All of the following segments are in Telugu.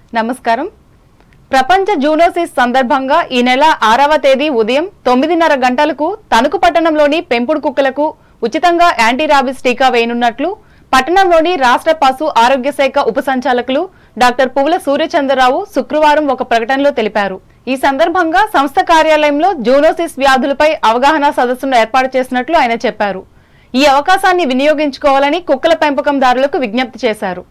నమస్కారం ప్రపంచ జూనోసిస్ సందర్భంగా ఈ నెల ఆరవ తేదీ ఉదయం తొమ్మిదిన్నర గంటలకు తణుకు పట్టణంలోని పెంపుడు కుక్కలకు ఉచితంగా యాంటీ రాబిస్ టీకా వేయనున్నట్లు పట్టణంలోని రాష్ట్ర పశు ఆరోగ్య శాఖ ఉప సంచాలకులు డాక్టర్ పువ్వుల సూర్యచంద్రరావు శుక్రవారం ఒక ప్రకటనలో తెలిపారు ఈ సందర్భంగా సంస్థ కార్యాలయంలో జూనోసిస్ వ్యాధులపై అవగాహన సదస్సును ఏర్పాటు చేసినట్లు ఆయన చెప్పారు ఈ అవకాశాన్ని వినియోగించుకోవాలని కుక్కల పెంపకందారులకు విజ్ఞప్తి చేశారు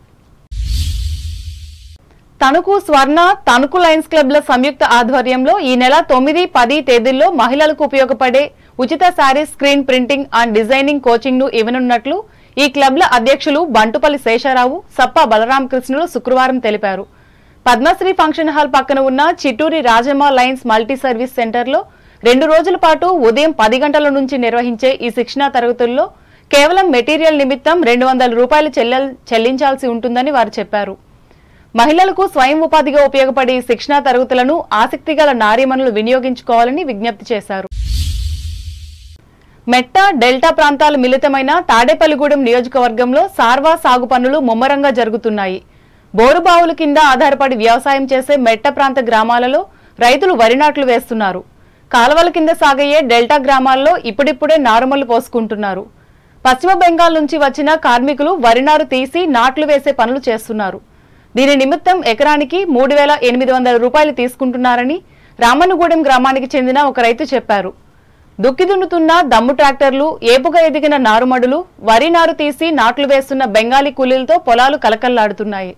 తణుకు స్వర్ణ తణుకు లయన్స్ క్లబ్ల సంయుక్త ఆధ్వర్యంలో ఈ నెల తొమ్మిది పది తేదీల్లో మహిళలకు ఉపయోగపడే ఉచిత sari screen printing and designing coaching ను ఇవ్వనున్నట్లు ఈ క్లబ్ల అధ్యక్షులు బంటుపల్లి శేషారావు సప్ప బలరామకృష్ణులు శుక్రవారం తెలిపారు పద్మశ్రీ ఫంక్షన్ హాల్ పక్కన ఉన్న Chitturi Rajamma lines multi service సెంటర్లో రెండు రోజుల పాటు ఉదయం పది గంటల నుంచి నిర్వహించే ఈ శిక్షణా తరగతుల్లో కేవలం మెటీరియల్ నిమిత్తం రెండు వందల రూపాయలు చెల్లెల్- చెల్లించాల్సి ఉంటుందని వారు చెప్పారు మహిళలకు స్వయం ఉపాధిగా ఉపయోగపడే ఈ శిక్షణా తరగతులను ఆసక్తి గల నారీమణులు వినియోగించుకోవాలని విజ్ఞప్తి చేశారు మెట్ట డెల్టా ప్రాంతాలు మిళితమైన తాడేపల్లిగూడెం నియోజకవర్గంలో సార్వా సాగు పనులు ముమ్మరంగా జరుగుతున్నాయి బోరుబావుల కింద ఆధారపడి వ్యవసాయం చేసే మెట్ట ప్రాంత గ్రామాలలో రైతులు వరి నాట్లు వేస్తున్నారు కాలువల కింద సాగయ్యే డెల్టా గ్రామాల్లో ఇప్పుడిప్పుడే నారుమల్లు పోసుకుంటున్నారు పశ్చిమ బెంగాల్ నుంచి వచ్చిన కార్మికులు వరి నారు తీసి నాట్లు వేసే పనులు చేస్తున్నారు దీని నిమిత్తం ఎకరానికి మూడు వేల ఎనిమిది వందల రూపాయలు తీసుకుంటున్నారని రామన్నగూడెం గ్రామానికి చెందిన ఒక రైతు చెప్పారు దుక్కి దున్నుతున్న దమ్ము ట్రాక్టర్లు ఏపుగా ఎదిగిన నారుమడులు వరి నారు తీసి నాట్లు వేస్తున్న బెంగాలీ కూలీలతో పొలాలు కలకల్లాడుతున్నాయి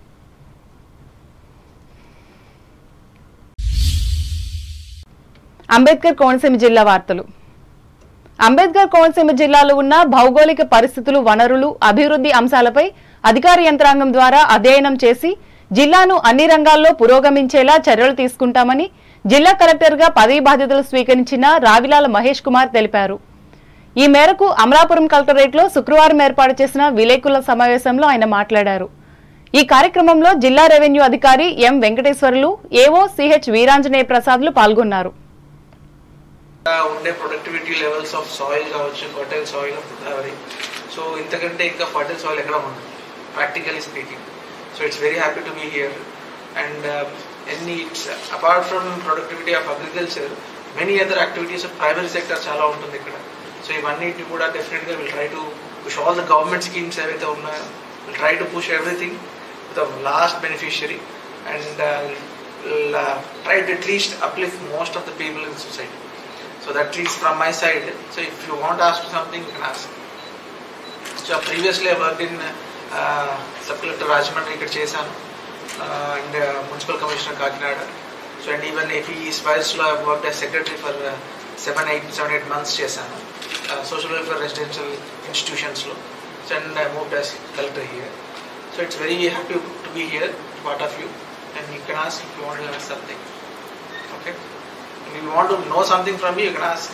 అంబేద్కర్ కోనసీమ జిల్లా వార్తలు అంబేద్కర్ కోనసీమ జిల్లాలో ఉన్న భౌగోళిక పరిస్థితులు వనరులు అభివృద్ధి అంశాలపై అధికార యంత్రాంగం ద్వారా అధ్యయనం చేసి జిల్లాను అన్ని రంగాల్లో పురోగమించేలా చర్యలు తీసుకుంటామని జిల్లా కలెక్టర్గా పదవి బాధ్యతలు స్వీకరించిన రావిలాల మహేష్ కుమార్ తెలిపారు ఈ మేరకు అమలాపురం కలెక్టరేట్లో శుక్రవారం ఏర్పాటు చేసిన విలేకరుల సమావేశంలో ఆయన మాట్లాడారు ఈ కార్యక్రమంలో జిల్లా రెవెన్యూ అధికారి ఎం వెంకటేశ్వర్లు ఏవో సిహెచ్ వీరాంజనేయ ప్రసాద్లు పాల్గొన్నారు ఉండే ప్రొడక్టివిటీ లెవెల్స్ ఆఫ్ సాయిల్ కావచ్చు fertile soil of Godavari so ఇంతకంటే ఇంకా ఫర్టైల్ సాయిల్ ఎక్కడ ఉండదు practically speaking so it's very happy to be here and ఎన్ని it's apart from productivity of agriculture many other activities of primary sector చాలా ఉంటుంది ఇక్కడ సో ఇవన్నిటిని కూడా డెఫినెట్గా will try to push all the government schemes ఏవైతే ఉన్నాయో will try to push everything the last beneficiary and try to at least uplift most of the people in society So that is from my side. So if you want to ask me something, you can ask. So previously I worked in uh, Sub Collector Rajamandri ఇక్కడ చేశాను and municipal commissioner Kakinada so and even AP స్పైస్లో I work as secretary for seven eight seven eight months చేశాను సోషల్ వెల్ఫేర్ రెసిడెన్షియల్ ఇన్స్టిట్యూషన్స్లో so and I move as collector here so it's very happy to be here part of you and you can ask if you want to something okay If you want to know something from me, you can ask.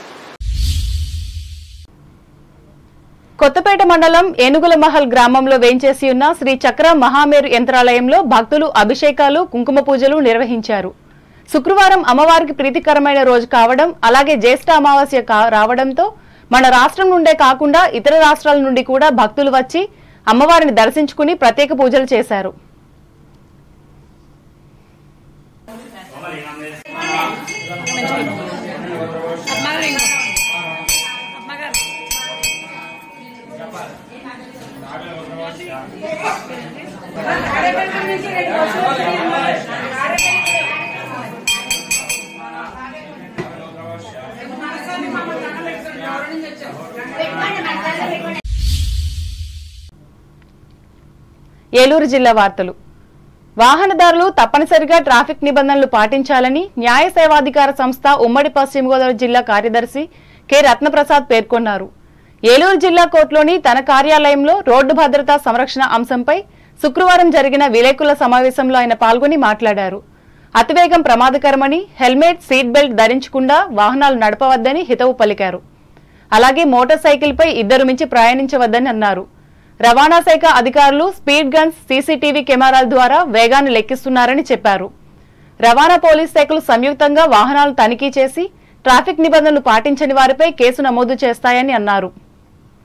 Kothapeta మండలం ఏనుగుల మహల్ గ్రామంలో వేంచేసి ఉన్న శ్రీ చక్ర మహామేరు యంత్రాలయంలో భక్తులు అభిషేకాలు కుంకుమ పూజలు నిర్వహించారు శుక్రవారం అమ్మవారికి ప్రీతికరమైన రోజు కావడం అలాగే జ్యేష్ఠ అమావాస్య కా- రావడంతో మన రాష్ట్రం నుండే కాకుండా ఇతర రాష్ట్రాల నుండి కూడా భక్తులు వచ్చి అమ్మవారిని దర్శించుకుని ప్రత్యేక పూజలు చేశారు ఏలూరు జిల్లా వార్తలు వాహనదారులు తప్పనిసరిగా ట్రాఫిక్ నిబంధనలు పాటించాలని న్యాయ సేవాధికార సంస్థ ఉమ్మడి పశ్చిమ గోదావరి జిల్లా కార్యదర్శి కె రత్నప్రసాద్ పేర్కొన్నారు ఏలూరు జిల్లా కోర్టులోని తన కార్యాలయంలో రోడ్డు భద్రతా సంరక్షణ అంశంపై శుక్రవారం జరిగిన విలేకరుల సమావేశంలో ఆయన పాల్గొని మాట్లాడారు అతివేగం ప్రమాదకరమని హెల్మెట్ సీట్ బెల్ట్ ధరించకుండా వాహనాలు నడపవద్దని హితవు పలికారు అలాగే మోటార్ సైకిల్పై ఇద్దరు మించి ప్రయాణించవద్దని అన్నారు రవాణా శాఖ అధికారులు స్పీడ్ గన్స్ సీసీటీవీ కెమెరాల ద్వారా వేగాన్ని లెక్కిస్తున్నారని చెప్పారు రవాణా పోలీస్ శాఖలు సంయుక్తంగా వాహనాలు తనిఖీ చేసి ట్రాఫిక్ నిబంధనలు పాటించని వారిపై కేసు నమోదు చేస్తాయని అన్నారు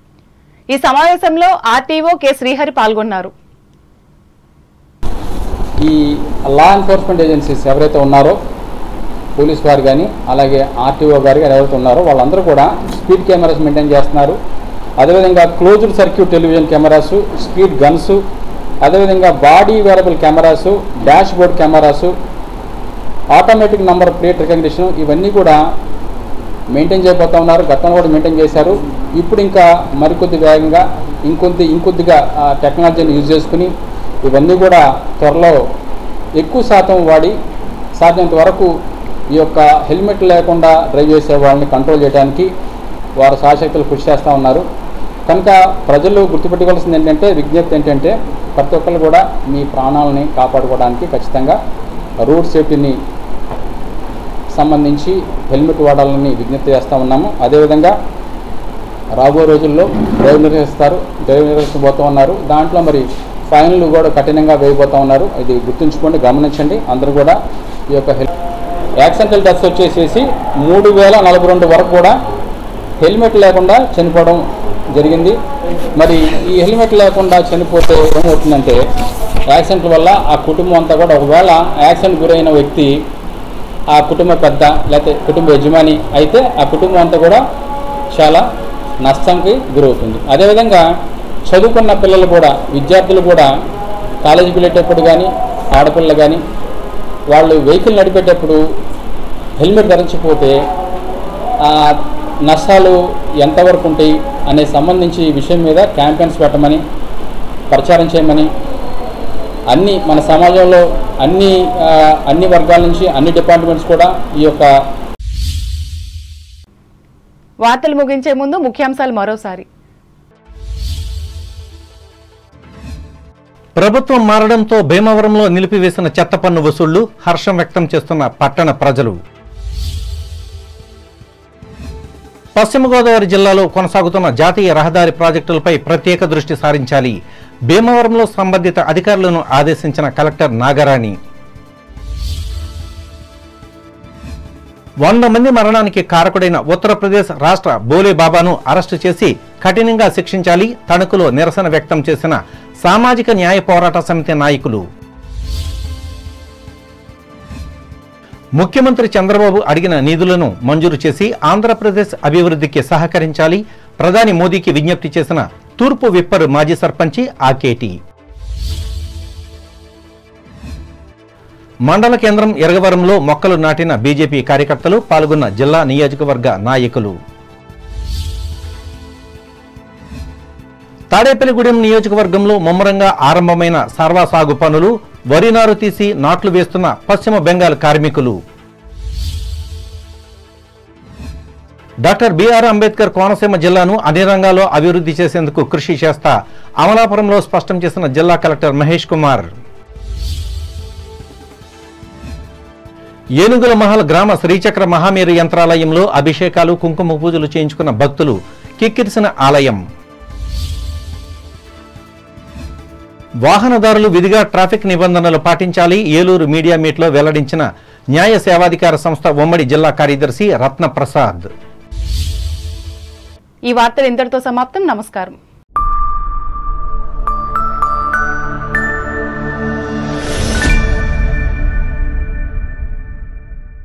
ఈ సమావేశంలో ఆర్టీఓ కె శ్రీహరి పాల్గొన్నారు ఈ లా ఎన్ఫోర్స్మెంట్ ఏజెన్సీస్ ఎవరైతే ఉన్నారో పోలీస్ వారు కానీ అలాగే ఆర్టీఓ గారు కానీ ఎవరైతే ఉన్నారో వాళ్ళందరూ కూడా స్పీడ్ కెమెరాస్ మెయింటైన్ చేస్తున్నారు అదేవిధంగా closed circuit television cameras speed guns అదేవిధంగా body wearable cameras dashboard cameras automatic number plate recognition ఇవన్నీ కూడా మెయింటైన్ చేయబోతా ఉన్నారు గతంలో కూడా మెయింటైన్ చేశారు ఇప్పుడు ఇంకా మరికొద్ది వేగంగా ఇంకొద్ది ఇంకొద్దిగా ఆ, టెక్నాలజీని యూజ్ చేసుకుని ఇవన్నీ కూడా త్వరలో ఎక్కువ శాతం వాడి సాధ్యమైనంత వరకు ఈ యొక్క హెల్మెట్ లేకుండా డ్రైవ్ చేసే వాళ్ళని కంట్రోల్ చేయడానికి వారు సాశక్తులు కృషి చేస్తూ ఉన్నారు కనుక ప్రజలు గుర్తుపెట్టుకోవాల్సింది ఏంటంటే విజ్ఞప్తి ఏంటంటే ప్రతి ఒక్కరు కూడా మీ ప్రాణాలని కాపాడుకోవడానికి ఖచ్చితంగా రోడ్ సేఫ్టీని సంబంధించి హెల్మెట్ వాడాలని విజ్ఞప్తి చేస్తూ ఉన్నాము అదేవిధంగా రాబో రోజుల్లో డ్రైవ్ నిర్వహిస్తారు డ్రైవ్ నిర్వహించబోతూ ఉన్నారు దాంట్లో మరి ఫైన్లు కూడా కఠినంగా వేయబోతూ ఉన్నారు ఇది గుర్తుంచుకోండి గమనించండి అందరూ కూడా ఈ యొక్క హెల్ యాక్సిడెంటల్ డెత్స్ వచ్చేసేసి మూడు వేల నలభై రెండు వరకు కూడా హెల్మెట్ లేకుండా చనిపోవడం జరిగింది మరి ఈ హెల్మెట్ లేకుండా చనిపోతే ఏమవుతుందంటే యాక్సిడెంట్ వల్ల ఆ కుటుంబం అంతా కూడా ఒకవేళ యాక్సిడెంట్ గురైన వ్యక్తి ఆ కుటుంబ పెద్ద లేకపోతే కుటుంబ యజమాని అయితే ఆ కుటుంబం అంతా కూడా చాలా నష్టంకి గురవుతుంది అదేవిధంగా చదువుకున్న పిల్లలు కూడా విద్యార్థులు కూడా కాలేజీకి వెళ్ళేటప్పుడు కానీ ఆడపిల్లలు కానీ వాళ్ళు వెహికల్ నడిపేటప్పుడు హెల్మెట్ ధరించకపోతే ఆ నష్టాలు ఎంతవరకు ఉంటాయి అనే సంబంధించి ఈ విషయం మీద క్యాంపెయిన్స్ పెట్టమని ప్రచారం చేయమని అన్ని మన సమాజంలో అన్ని ఆ, అన్ని వర్గాల నుంచి అన్ని డిపార్ట్మెంట్స్ కూడా ఈ యొక్క వార్తలు ముగించే ముందు ముఖ్యాంశాలు మరోసారి ప్రభుత్వం మారడంతో భీమవరంలో నిలిపివేసిన చెత్త పన్ను వసూళ్లు హర్షం వ్యక్తం చేస్తున్న పట్టణ ప్రజలు పశ్చిమ గోదావరి జిల్లాలో కొనసాగుతున్న జాతీయ రహదారి ప్రాజెక్టులపై ప్రత్యేక దృష్టి సారించాలి భీమవరంలో సంబంధిత అధికారులను ఆదేశించిన కలెక్టర్ నాగరాణి వంద మంది మరణానికి కారకుడైన ఉత్తరప్రదేశ్ రాష్ట్ర బోలే బాబాను అరెస్టు చేసి కఠినంగా శిక్షించాలి తణుకులో నిరసన వ్యక్తం చేసిన సామాజిక న్యాయ పోరాట సమితి నాయకులు ముఖ్యమంత్రి చంద్రబాబు అడిగిన నిధులను మంజూరు చేసి ఆంధ్రప్రదేశ్ అభివృద్ధికి సహకరించాలి ప్రధాని మోదీకి విజ్ఞప్తి చేసిన తూర్పు విప్పర్ మాజీ సర్పంచి ఆకేటి మండల కేంద్రం ఎరగవరంలో మొక్కలు నాటిన బీజేపీ కార్యకర్తలు పాల్గొన్న జిల్లా నియోజకవర్గ నాయకులు తాడేపల్లిగూడెం నియోజకవర్గంలో ముమ్మరంగా ఆరంభమైన సర్వా సాగు పనులు వరి నారు తీసి నాట్లు వేస్తున్న పశ్చిమ బెంగాల్ కార్మికులు డాక్టర్ బిఆర్ అంబేద్కర్ కోనసీమ జిల్లాను అన్ని రంగాల్లో అభివృద్ధి చేసేందుకు కృషి చేస్తా అమలాపురంలో స్పష్టం చేసిన జిల్లా కలెక్టర్ మహేష్ కుమార్ ఏనుగుల మహల్ గ్రామ శ్రీచక్ర మహామేరు యంత్రాలయంలో అభిషేకాలు కుంకుమ పూజలు చేయించుకున్న భక్తులు కిక్కిరిసిన ఆలయం వాహనదారులు విధిగా ట్రాఫిక్ నిబంధనలు పాటించాలి ఏలూరు మీడియా మీట్లో వెల్లడించిన న్యాయ సేవాధికార సంస్థ ఉమ్మడి జిల్లా కార్యదర్శి రత్నప్రసాద్ ఈ వార్తలు ఇంతటితో సమాప్తం నమస్కారం